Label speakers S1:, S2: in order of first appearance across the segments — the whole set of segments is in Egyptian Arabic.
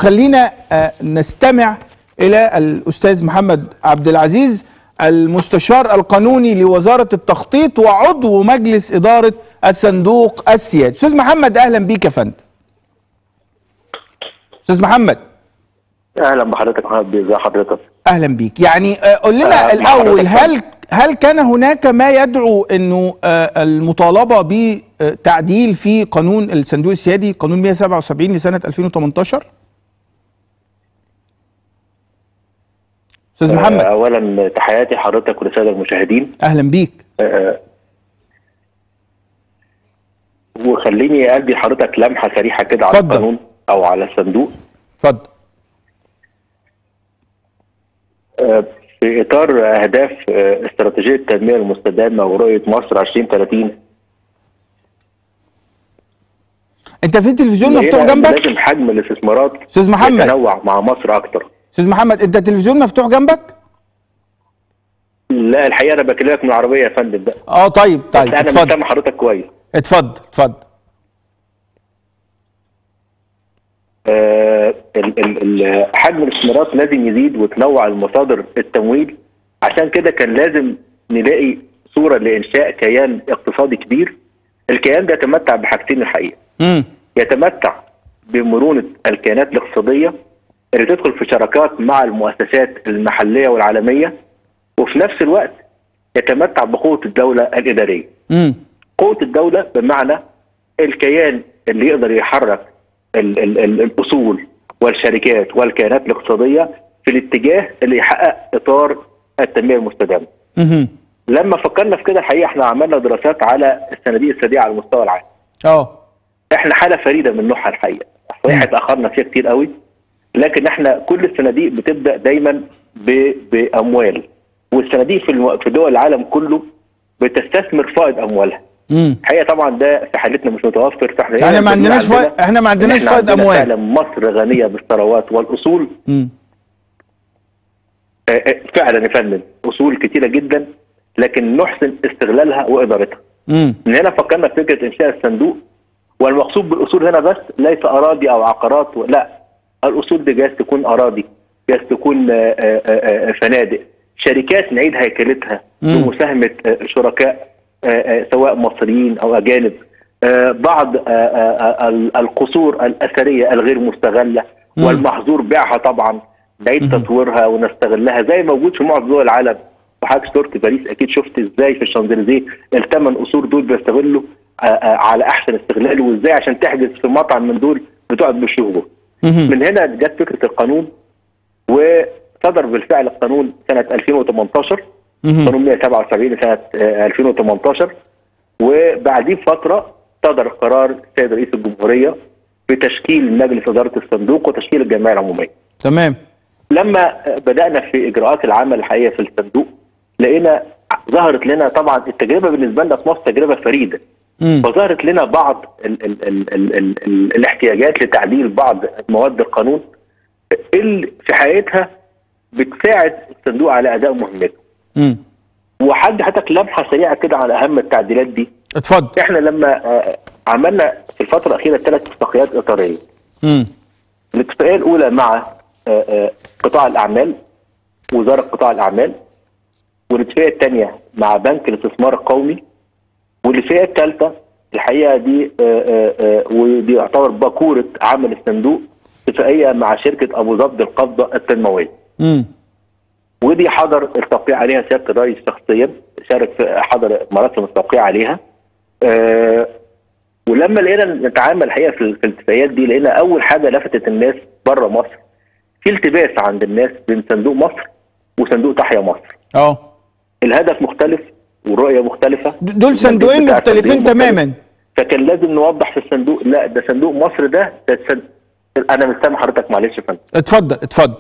S1: خلينا آه، نستمع الى الاستاذ محمد عبد العزيز المستشار القانوني لوزاره التخطيط وعضو مجلس اداره الصندوق السيادي استاذ محمد اهلا بيك يا فندم استاذ محمد
S2: اهلا بحضرتك محمد بيه ازي حضرتك
S1: اهلا بيك يعني آه، قول لنا
S2: أهلا
S1: الاول
S2: بحضرتك.
S1: هل هل كان هناك ما يدعو انه آه، المطالبه بتعديل في قانون الصندوق السيادي قانون 177 لسنه 2018 استاذ
S2: آه،
S1: محمد
S2: اولا تحياتي حضرتك وللساده المشاهدين
S1: اهلا بيك
S2: آه، وخليني ادي لحضرتك لمحه سريعه كده على
S1: اتفضل.
S2: القانون او على الصندوق
S1: اتفضل
S2: آه، في اطار اهداف آه، استراتيجيه التنميه المستدامه ورؤيه مصر 2030
S1: انت في التلفزيون مفتوح
S2: لقينا إن
S1: جنبك
S2: لازم حجم الاستثمارات
S1: استاذ محمد
S2: يتنوع مع مصر اكتر
S1: استاذ محمد انت التلفزيون مفتوح جنبك
S2: لا الحقيقه انا بكلمك من العربيه يا فندم ده
S1: اه طيب
S2: بس
S1: طيب
S2: انا مش
S1: اتفضل
S2: سامع حضرتك كويس
S1: اتفضل اتفضل
S2: آه، ال- ال- ال- حجم الاستثمارات لازم يزيد وتنوع المصادر التمويل عشان كده كان لازم نلاقي صوره لانشاء كيان اقتصادي كبير الكيان ده يتمتع بحاجتين الحقيقه
S1: امم
S2: يتمتع بمرونه الكيانات الاقتصاديه اللي تدخل في شراكات مع المؤسسات المحليه والعالميه وفي نفس الوقت يتمتع بقوه الدوله الاداريه
S1: امم
S2: قوه الدوله بمعنى الكيان اللي يقدر يحرك ال ال ال الاصول والشركات والكيانات الاقتصاديه في الاتجاه اللي يحقق اطار التنميه المستدامه.
S1: امم
S2: لما فكرنا في كده الحقيقه احنا عملنا دراسات على الصناديق السريعه على المستوى العام.
S1: اه
S2: احنا حاله فريده من نوعها الحقيقه. صحيح اتاخرنا فيها كتير قوي لكن احنا كل الصناديق بتبدا دايما ب- باموال والصناديق في الم- في دول العالم كله بتستثمر فائض اموالها.
S1: امم
S2: الحقيقه طبعا ده في حالتنا مش متوفر فاحنا
S1: احنا ما
S2: الدليل
S1: عندناش
S2: عندنا
S1: فائض احنا ما
S2: إن
S1: عندناش
S2: إحنا
S1: فائض
S2: عندنا
S1: اموال
S2: فعلا مصر غنيه بالثروات والاصول
S1: امم
S2: آه، آه، فعلا يا فندم اصول كتيره جدا لكن نحسن استغلالها وادارتها.
S1: امم
S2: من هنا فكرنا في فكره انشاء الصندوق والمقصود بالاصول هنا بس ليس اراضي او عقارات و- لا الاصول دي جايز تكون اراضي جايز تكون آه، آه، آه، فنادق شركات نعيد هيكلتها
S1: مم.
S2: بمساهمه آه، شركاء آه، آه، سواء مصريين او اجانب آه، بعض آه، آه، آه، ال- القصور الاثريه الغير مستغله
S1: مم.
S2: والمحظور بيعها طبعا نعيد تطويرها ونستغلها زي موجود في معظم دول العالم وحضرتك زرت باريس اكيد شفت ازاي في الشانزليزيه الثمان قصور دول بيستغلوا آه، آه، على احسن استغلال وازاي عشان تحجز في مطعم من دول بتقعد بالشهور
S1: مهم.
S2: من هنا جت فكره القانون وصدر بالفعل القانون سنه 2018
S1: مهم.
S2: قانون 177 سنه آه، 2018 وبعديه بفتره صدر قرار السيد رئيس الجمهوريه بتشكيل مجلس اداره الصندوق وتشكيل الجمعيه العموميه.
S1: تمام
S2: لما بدانا في اجراءات العمل الحقيقيه في الصندوق لقينا ظهرت لنا طبعا التجربه بالنسبه لنا في مصر تجربه فريده
S1: امم
S2: فظهرت لنا بعض ال ال ال ال ال ال الاحتياجات لتعديل بعض مواد القانون اللي في حقيقتها بتساعد الصندوق على اداء مهمته
S1: امم
S2: وحد حضرتك لمحه سريعه كده على اهم التعديلات دي
S1: اتفضل
S2: احنا لما آه، عملنا في الفتره الاخيره ثلاث اتفاقيات اطاريه
S1: امم
S2: الاتفاقيه الاولى مع آه، آه، قطاع الاعمال وزاره قطاع الاعمال والاتفاقيه الثانيه مع بنك الاستثمار القومي والاتفاقيه الثالثه الحقيقه دي آه، آه، آه، ودي يعتبر باكوره عمل الصندوق اتفاقيه مع شركه ابو ظبي القبضه التنمويه
S1: امم
S2: ودي حضر التوقيع عليها سياده الرئيس شخصيا شارك في حضر مراسم التوقيع عليها آه ولما لقينا نتعامل الحقيقه في في الاتفاقيات دي لقينا اول حاجه لفتت الناس بره مصر في التباس عند الناس بين صندوق مصر وصندوق تحيا مصر
S1: اه
S2: الهدف مختلف والرؤيه مختلفه
S1: د- دول صندوقين
S2: بتاع
S1: مختلفين
S2: صندوق مختلف.
S1: تماما
S2: فكان لازم نوضح في الصندوق لا ده صندوق مصر ده, ده صن- انا مش سامع حضرتك معلش يا فندم
S1: اتفضل اتفضل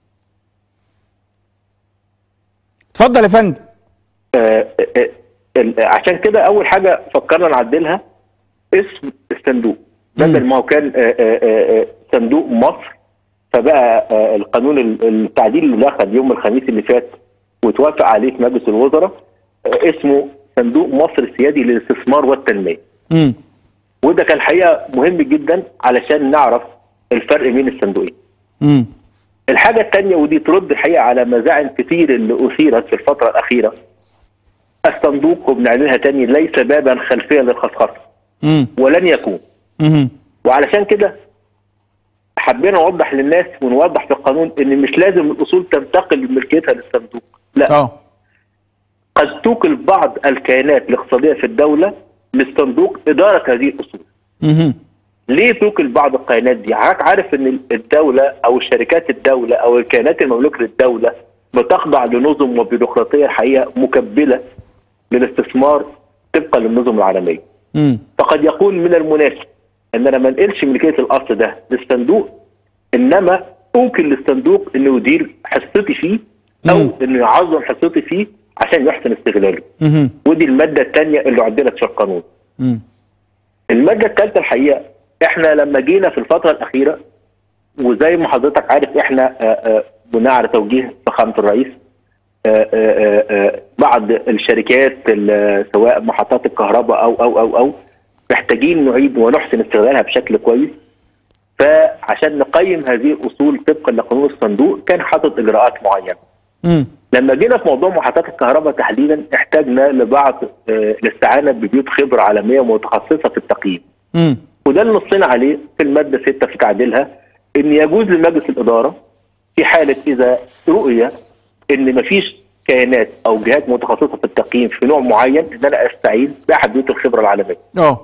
S1: اتفضل يا فندم
S2: آه، آه، ال- عشان كده اول حاجه فكرنا نعدلها اسم الصندوق بدل ما هو كان آه، آه، آه، صندوق مصر فبقى آه، القانون ال- التعديل اللي دخل يوم الخميس اللي فات وتوافق عليه في مجلس الوزراء آه، اسمه صندوق مصر السيادي للاستثمار والتنميه
S1: امم
S2: وده كان الحقيقه مهم جدا علشان نعرف الفرق بين الصندوقين
S1: امم
S2: الحاجه الثانيه ودي ترد الحقيقه على مزاعم كتير اللي اثيرت في الفتره الاخيره الصندوق وبنعملها تاني ليس بابا خلفيا للخصخصه
S1: امم
S2: ولن يكون
S1: امم
S2: وعلشان كده حبينا نوضح للناس ونوضح في القانون ان مش لازم الاصول تنتقل لملكيتها للصندوق لا
S1: اه
S2: قد توكل بعض الكيانات الاقتصاديه في الدوله للصندوق اداره هذه الاصول
S1: امم
S2: ليه توكل بعض الكيانات دي؟ حضرتك عارف ان الدوله او الشركات الدوله او الكيانات المملوكه للدوله بتخضع لنظم وبيروقراطيه الحقيقه مكبله للاستثمار طبقا للنظم العالميه.
S1: امم
S2: فقد يكون من المناسب ان انا ما انقلش ملكيه الاصل ده للصندوق انما اوكل للصندوق انه يدير حصتي فيه او
S1: مم.
S2: انه يعظم حصتي فيه عشان يحسن استغلاله.
S1: امم
S2: ودي الماده الثانيه اللي عدلت في القانون.
S1: امم
S2: المادة الثالثة الحقيقة احنا لما جينا في الفترة الأخيرة وزي ما حضرتك عارف احنا آه، آه، بناء على توجيه فخامة الرئيس آه، آه، آه، آه، بعض الشركات ال- سواء محطات الكهرباء أو أو أو أو محتاجين نعيد ونحسن استغلالها بشكل كويس فعشان نقيم هذه الأصول طبقا لقانون الصندوق كان حاطط إجراءات معينة
S1: امم
S2: لما جينا في موضوع محطات الكهرباء تحديدا احتاجنا لبعض آه، الاستعانة ببيوت خبرة عالمية متخصصة في التقييم
S1: امم
S2: وده اللي نصينا عليه في الماده 6 في تعديلها ان يجوز لمجلس الاداره في حاله اذا رؤي ان مفيش كيانات او جهات متخصصه في التقييم في نوع معين ان انا استعين باحد بيوت الخبره العالميه.
S1: اه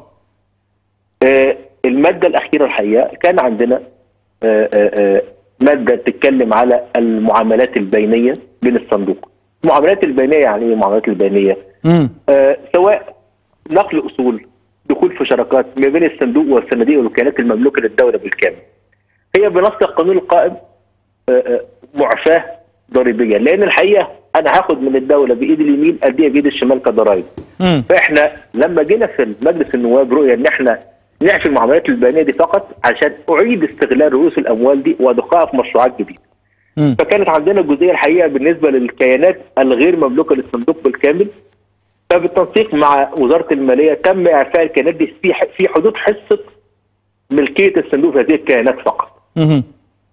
S2: آه، الماده الاخيره الحقيقه كان عندنا آه، آه، آه، ماده بتتكلم على المعاملات البينيه بين الصندوق. المعاملات البينيه يعني ايه المعاملات البينيه؟
S1: امم
S2: آه، سواء نقل اصول دخول في شراكات ما بين الصندوق والصناديق والوكالات المملوكه للدوله بالكامل. هي بنص القانون القائم آه، آه، معفاه ضريبيا لان الحقيقه انا هاخد من الدوله بايد اليمين اديها بايد الشمال كضرائب.
S1: امم
S2: فاحنا لما جينا في مجلس النواب رؤيه ان احنا نعفي المعاملات البيانيه دي فقط عشان اعيد استغلال رؤوس الاموال دي وادخلها في مشروعات جديده.
S1: امم
S2: فكانت عندنا جزئيه الحقيقه بالنسبه للكيانات الغير مملوكه للصندوق بالكامل فبالتنسيق مع وزاره الماليه تم اعفاء الكيانات دي في في حدود حصه ملكيه الصندوق في هذه الكيانات فقط.
S1: امم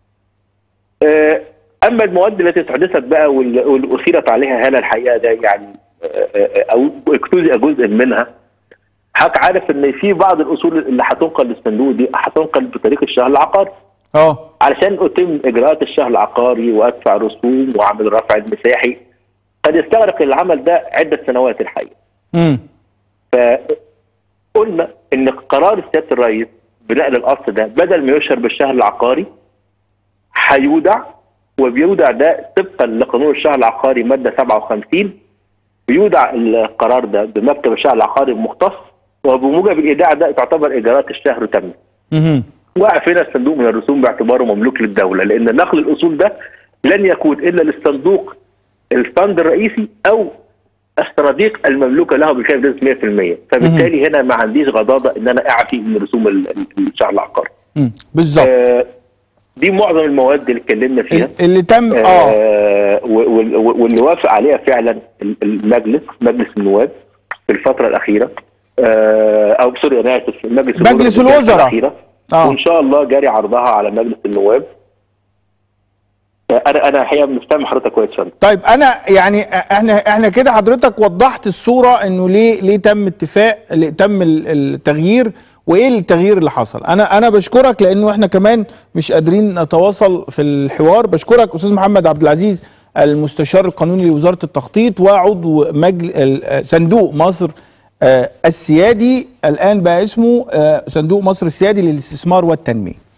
S2: آه، اما المواد التي استحدثت بقى وال- واللي اثيرت عليها هاله الحقيقه ده يعني آه، آه، او اجتزئ جزء منها حضرتك عارف ان في بعض الاصول اللي هتنقل للصندوق دي هتنقل بطريق الشهر العقاري
S1: اه
S2: علشان اتم اجراءات الشهر العقاري وادفع رسوم واعمل الرفع المساحي قد يستغرق العمل ده عده سنوات الحقيقه
S1: امم
S2: فقلنا ان قرار سياده الرئيس بنقل الاصل ده بدل ما يشهر بالشهر العقاري هيودع وبيودع ده طبقا لقانون الشهر العقاري ماده 57 بيودع القرار ده بمكتب الشهر العقاري المختص وبموجب الايداع ده تعتبر اجراءات الشهر تمت
S1: امم
S2: وقفنا الصندوق من الرسوم باعتباره مملوك للدوله لان نقل الاصول ده لن يكون الا للصندوق الفند الرئيسي او الصناديق المملوكه له بالكامل بنسبه 100% فبالتالي هنا ما عنديش غضاضه ان انا اعفي من رسوم ال- ال- الشهر العقاري.
S1: امم بالظبط
S2: آه دي معظم المواد اللي اتكلمنا فيها
S1: ال- اللي تم اه
S2: آه و- وال- واللي وافق عليها فعلا ال- المجلس مجلس النواب في الفتره الاخيره آه او سوري انا اسف مجلس
S1: مجلس
S2: في الفترة
S1: الوزراء.
S2: الأخيرة.
S1: اه
S2: وان شاء الله جاري عرضها على مجلس النواب انا انا الحقيقه مستمع حضرتك كويس فندم
S1: طيب انا يعني احنا احنا كده حضرتك وضحت الصوره انه ليه ليه تم اتفاق ليه تم ال- التغيير وايه التغيير اللي حصل انا انا بشكرك لانه احنا كمان مش قادرين نتواصل في الحوار بشكرك استاذ محمد عبد العزيز المستشار القانوني لوزاره التخطيط وعضو مجل ال- صندوق مصر آه، السيادي الان بقى اسمه آه، صندوق مصر السيادي للاستثمار والتنميه